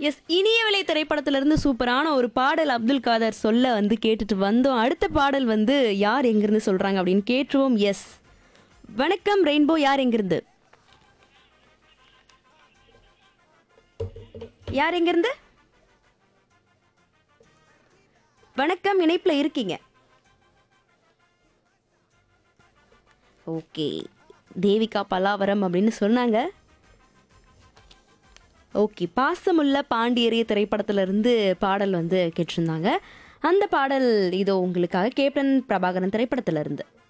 S இனிய விலை திரைப்படத்திலிருந்து சூப்பரான ஒரு பாடல் அப்துல் காதர் சொல்ல வந்து கேட்டுட்டு வந்தோம் அடுத்த பாடல் வந்து யார் எங்கிருந்து சொல்றாங்க அப்படின்னு கேட்டுருவோம் எஸ் வணக்கம் ரெயின்போ யார் எங்கிருந்து யார் எங்கிருந்து வணக்கம் இணைப்புல இருக்கீங்க ஓகே தேவிகா பலாவரம் அப்படின்னு சொன்னாங்க ஓகே பாசமுள்ள பாண்டியரிய திரைப்படத்துல இருந்து பாடல் வந்து கேட்டிருந்தாங்க அந்த பாடல் இதோ உங்களுக்காக கேப்டன் பிரபாகரன் திரைப்படத்துல இருந்து